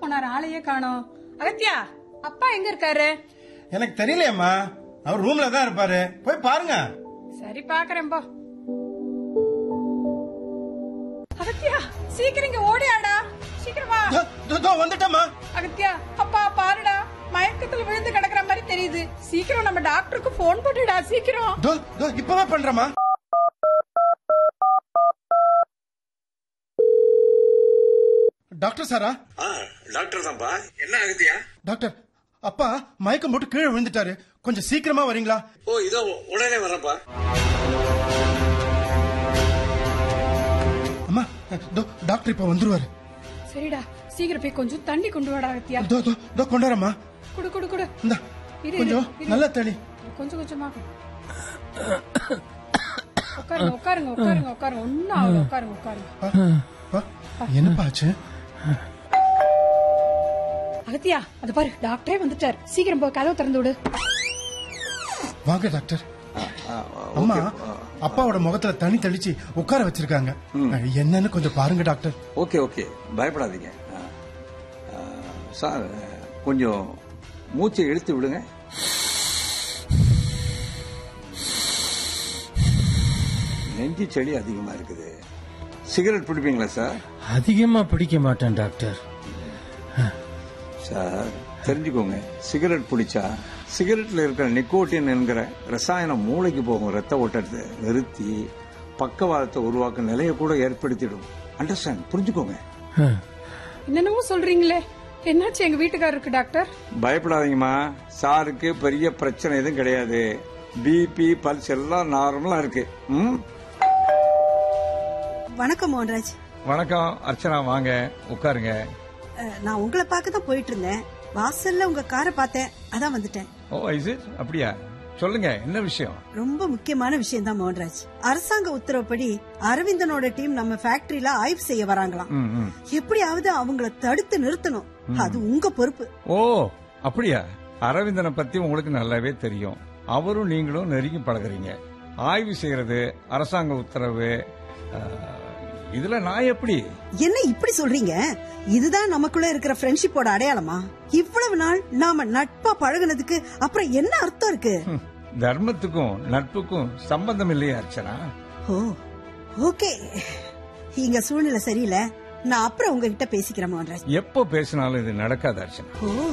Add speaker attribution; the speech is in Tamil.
Speaker 1: போனார் ஆளையே காணோம் அகத்தியா அப்பா எங்க இருக்காரு
Speaker 2: எனக்கு தெரியலையம்மா அவர் ரூம்ல தான் இருப்பாரு போய் பாருங்க
Speaker 1: சரி பாக்குறேன் போ அகத்தியா சீக்கிரம் இங்க ஓடியாடா சீக்கிரம் வா
Speaker 2: தோ, தோ, தோ, வந்துட்டேம்மா
Speaker 1: அகத்தியா அப்பா பாருடா மயக்கத்துல விழுந்து கிடக்குற மாதிரி தெரியுது சீக்கிரம் நம்ம டாக்டருக்கு போன் போட்டுடா சீக்கிரம்
Speaker 2: தோ, தோ, இப்பவே பண்றேம்மா டாக்டர் சாரா
Speaker 3: ஆ டாக்டர் தான்ப்பா என்ன ஆகுதியா
Speaker 2: டாக்டர் அப்பா மயக்கம் போட்டு கீழே விழுந்துட்டாரு கொஞ்சம் சீக்கிரமா வரீங்களா
Speaker 3: ஓ இதோ உடனே வரேன்ப்பா
Speaker 2: அம்மா தோ, டாக்டர் இப்ப வந்துருவாரு
Speaker 1: சரிடா சீக்கிரம் போய் கொஞ்சம் தண்ணி கொண்டு வாடா அகத்தியா
Speaker 2: தோ தோ தோ கொண்டாரம்மா
Speaker 1: குடு குடு குடு
Speaker 2: இந்தா
Speaker 1: இரு,
Speaker 2: கொஞ்சம்
Speaker 1: இரு.
Speaker 2: நல்லா தளி
Speaker 1: கொஞ்சம் கொஞ்சமா உட்காருங்க உட்காருங்க உட்காருங்க உட்காருங்க ஒன்னும் ஆகல உட்காருங்க உட்காருங்க
Speaker 2: பா, பா, என்னப்பா ஆச்சு
Speaker 1: அகத்தியா அது பாரு டாக்டரே வந்துட்டார் சீக்கிரம் போய் கதவை திறந்து விடு
Speaker 2: வாங்க டாக்டர் அம்மா அப்பாவோட முகத்துல தண்ணி தெளிச்சு உட்கார வச்சிருக்காங்க என்னன்னு கொஞ்சம் பாருங்க டாக்டர்
Speaker 3: ஓகே ஓகே பயப்படாதீங்க ஆ. ஆ, சார் கொஞ்சம் மூச்சை இழுத்து விடுங்க நெஞ்சு செடி அதிகமா இருக்குது சிகரெட் பிடிப்பீங்களா சார்
Speaker 4: அதிகமா பிடிக்க மாட்டேன் டாக்டர்
Speaker 3: சார் தெரிஞ்சுக்கோங்க சிகரெட் பிடிச்சா சிகரெட்ல இருக்கிற நிக்கோட்டின் என்கிற ரசாயனம் மூளைக்கு போகும் ரத்த ஓட்டத்தை நிறுத்தி பக்கவாதத்தை உருவாக்கும் நிலையை கூட ஏற்படுத்திடும் அண்டர்ஸ்டாண்ட் புரிஞ்சுக்கோங்க
Speaker 1: என்னென்னவோ சொல்றீங்களே என்னாச்சு எங்க வீட்டுக்காரருக்கு டாக்டர்
Speaker 3: பயப்படாதீங்கம்மா சாருக்கு பெரிய பிரச்சனை எதுவும் கிடையாது பிபி பல்ஸ் எல்லாம் நார்மலா இருக்கு ம்
Speaker 5: வணக்கம் மோகன்ராஜ்
Speaker 3: வணக்கம் அர்ச்சனா வாங்க உட்காருங்க
Speaker 5: அஹ், நான் உங்களை பார்க்க தான் போயிட்டு இருந்தேன் வாசல்ல உங்க காரை பார்த்தேன் அதான் வந்துட்டேன்
Speaker 3: ஓ இஸ் இட் அப்படியா சொல்லுங்க என்ன விஷயம்
Speaker 5: ரொம்ப முக்கியமான விஷயம் தான் மோகன்ராஜ் அரசாங்க உத்தரவுப்படி அரவிந்தனோட டீம் நம்ம ஃபேக்டரியில ஆய்வு செய்ய வராங்களாம்
Speaker 3: ம், ம்.
Speaker 5: எப்படியாவது அவங்கள தடுத்து நிறுத்தணும் அது உங்க பொறுப்பு
Speaker 3: ஓ அப்படியா அரவிந்தனை பத்தி உங்களுக்கு நல்லாவே தெரியும் அவரும் நீங்களும் நெருங்கி பழகுறீங்க ஆய்வு செய்யறது அரசாங்க உத்தரவு அஹ், இதுல நான் எப்படி
Speaker 5: என்ன இப்படி சொல்றீங்க இதுதான் நமக்குள்ள இருக்கிற ஃப்ரெண்ட்ஷிப்போட அடையாளமா இவ்வளவு நாள் நாம நட்பா பழகுனதுக்கு அப்புறம் என்ன அர்த்தம் இருக்கு
Speaker 3: ஹம், தர்மத்துக்கும் நட்புக்கும் சம்பந்தம் இல்லையா அர்ச்சனா
Speaker 5: ஓ ஓகே இங்க சூழ்நிலை சரியில்லை நான் அப்புறம் உங்ககிட்ட பேசிக்கிறேன் மோகன்ராஜ்
Speaker 3: எப்போ பேசினாலும் இது நடக்காது அர்ச்சனா
Speaker 5: ஓ